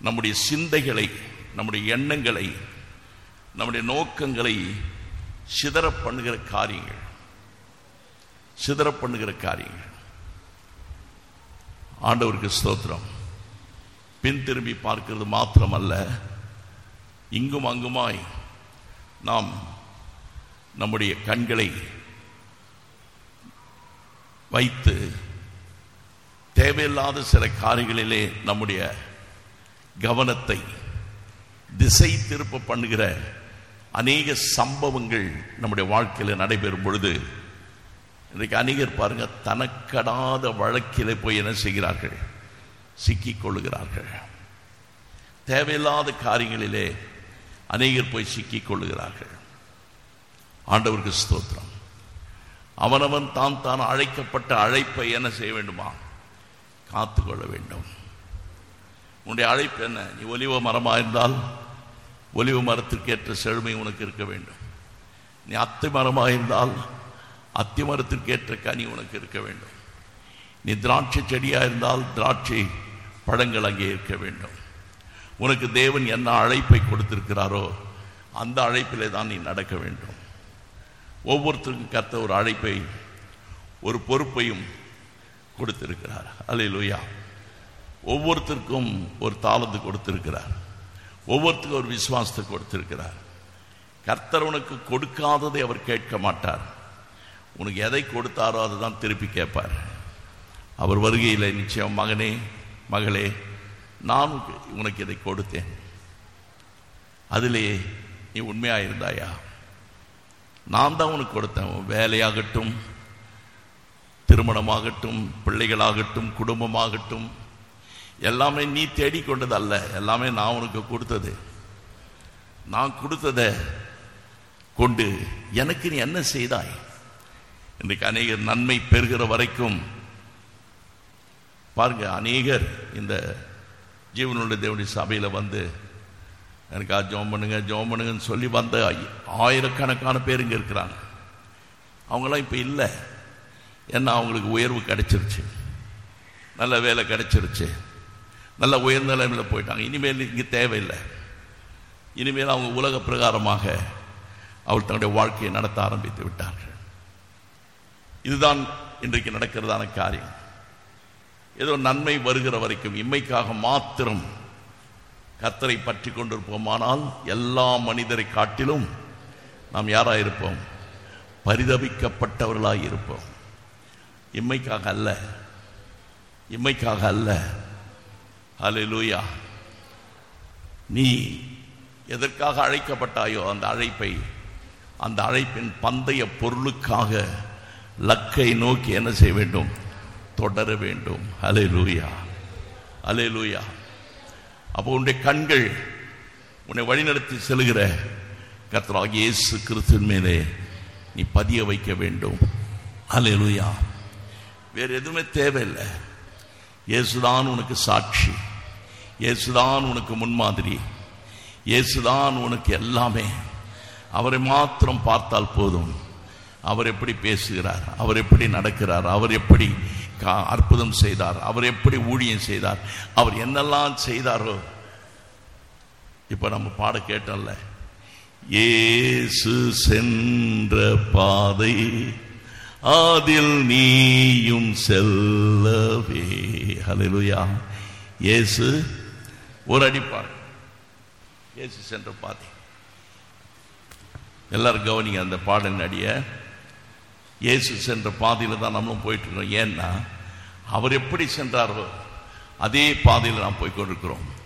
நம்முடைய சிந்தைகளை நம்முடைய எண்ணங்களை நம்முடைய நோக்கங்களை சிதற பண்ணுகிற காரியங்கள் சிதற பண்ணுகிற காரியங்கள் ஆண்டவருக்கு ஸ்தோத்திரம் பின் திரும்பி பார்க்கிறது மாத்திரமல்ல இங்கும் அங்குமாய் நாம் நம்முடைய கண்களை வைத்து தேவையில்லாத சில காரியங்களிலே நம்முடைய கவனத்தை திசை திருப்ப பண்ணுகிற அநேக சம்பவங்கள் நம்முடைய வாழ்க்கையில் நடைபெறும் பொழுது இன்றைக்கு அநேகர் பாருங்க தனக்கடாத வழக்கிலே போய் என்ன செய்கிறார்கள் சிக்கிக் கொள்ளுகிறார்கள் தேவையில்லாத காரியங்களிலே அநேகர் போய் சிக்கிக் கொள்ளுகிறார்கள் ஆண்டவருக்கு ஸ்தோத்திரம் அவனவன் தான் தான் அழைக்கப்பட்ட அழைப்பை என்ன செய்ய வேண்டுமா காத்து கொள்ள வேண்டும் உன்னுடைய அழைப்பு என்ன நீ ஒலிவ மரமா இருந்தால் ஒலிவ மரத்திற்கு ஏற்ற செழுமை உனக்கு இருக்க வேண்டும் நீ அத்தி மரமா இருந்தால் அத்தி மரத்திற்கு ஏற்ற கனி உனக்கு இருக்க வேண்டும் நீ திராட்சை செடியா இருந்தால் திராட்சை பழங்கள் அங்கே இருக்க வேண்டும் உனக்கு தேவன் என்ன அழைப்பை கொடுத்திருக்கிறாரோ அந்த அழைப்பிலே தான் நீ நடக்க வேண்டும் ஒவ்வொருத்தருக்கும் கத்த ஒரு அழைப்பை ஒரு பொறுப்பையும் கொடுத்திருக்கிறார் அல்லேலூயா ஒவ்வொருத்தருக்கும் ஒரு தாளந்து கொடுத்திருக்கிறார் ஒவ்வொருத்தருக்கும் ஒரு விசுவாசத்தை கொடுத்திருக்கிறார் கர்த்தர் உனக்கு கொடுக்காததை அவர் கேட்க மாட்டார் உனக்கு எதை கொடுத்தாரோ அதை தான் திருப்பி கேட்பார் அவர் வருகையில் நிச்சயம் மகனே மகளே நான் உனக்கு- உனக்கு இதை கொடுத்தேன் அதிலே நீ உண்மையாக இருந்தாயா நான் தான் உனக்கு கொடுத்தேன் உன் வேலையாகட்டும் திருமணமாகட்டும் பிள்ளைகளாகட்டும் குடும்பமாகட்டும் எல்லாமே நீ தேடிக்கொண்டது அல்ல எல்லாமே நான் உனக்கு கொடுத்தது நான் கொடுத்ததை கொண்டு எனக்கு நீ என்ன செய்தாய் இன்றைக்கு அநேகர் நன்மை பெறுகிற வரைக்கும் பாருங்க அநேகர் இந்த ஜீவனுள்ள தேவனுடைய சபையில் வந்து எனக்கு ஜோம் பண்ணுங்க ஜோம் பண்ணுங்கன்னு சொல்லி வந்த ஆயிரக்கணக்கான பேர் இங்கே இருக்கிறாங்க அவங்களாம் இப்போ இல்லை ஏன்னா அவங்களுக்கு உயர்வு கிடைச்சிருச்சு நல்ல வேலை கிடைச்சிருச்சு நல்ல உயர்ந்த நிலைமையில் போயிட்டாங்க இனிமேல் இங்கே தேவையில்லை இனிமேல் அவங்க உலக பிரகாரமாக அவள் தன்னுடைய வாழ்க்கையை நடத்த ஆரம்பித்து விட்டார்கள் இதுதான் இன்றைக்கு நடக்கிறதான காரியம் ஏதோ நன்மை வருகிற வரைக்கும் இம்மைக்காக மாத்திரம் கர்த்தரை பற்றி கொண்டிருப்போமானால் எல்லா மனிதரை காட்டிலும் நாம் யாராக இருப்போம் பரிதபிக்கப்பட்டவர்களாக இருப்போம் இம்மைக்காக அல்ல இம்மைக்காக அல்ல ஹalleluya நீ எதற்காக அழைக்கப்பட்டாயோ அந்த அழைப்பை அந்த அழைப்பின் பந்தய பொருளுக்காக லக்கை நோக்கி என்ன செய்ய வேண்டும் தொடர வேண்டும் ஹalleluya ஹalleluya அப்போ உன்னுடைய கண்கள் உன்னை வழிநடத்தி செல்கிற கர்த்தராகிய இயேசு கிறிஸ்துவின் மேலே நீ பதிய வைக்க வேண்டும் ஹalleluya வேறு எதுவுமே தேவையில்லை இயேசுதான் உனக்கு சாட்சி இயேசுதான் உனக்கு முன்மாதிரி இயேசுதான் உனக்கு எல்லாமே அவரை மாத்திரம் பார்த்தால் போதும் அவர் எப்படி பேசுகிறார் அவர் எப்படி நடக்கிறார் அவர் எப்படி கா- அற்புதம் செய்தார் அவர் எப்படி ஊழியம் செய்தார் அவர் என்னெல்லாம் செய்தாரோ இப்ப நம்ம பாட கேட்டோம்ல இயேசு சென்ற பாதை அதில் நீயும் செல்லவே ஹalleluya இயேசு ஒரு அடிப்பார் இயேசு சென்ற பாதை எல்லாரும் கவனிங்க அந்த பாடலின் அடிய இயேசு சென்ற பாதையில தான் நம்மளும் போயிட்டு இருக்கோம் ஏன்னா அவர் எப்படி சென்றாரோ அதே பாதையில் நாம் போய் கொண்டிருக்கிறோம்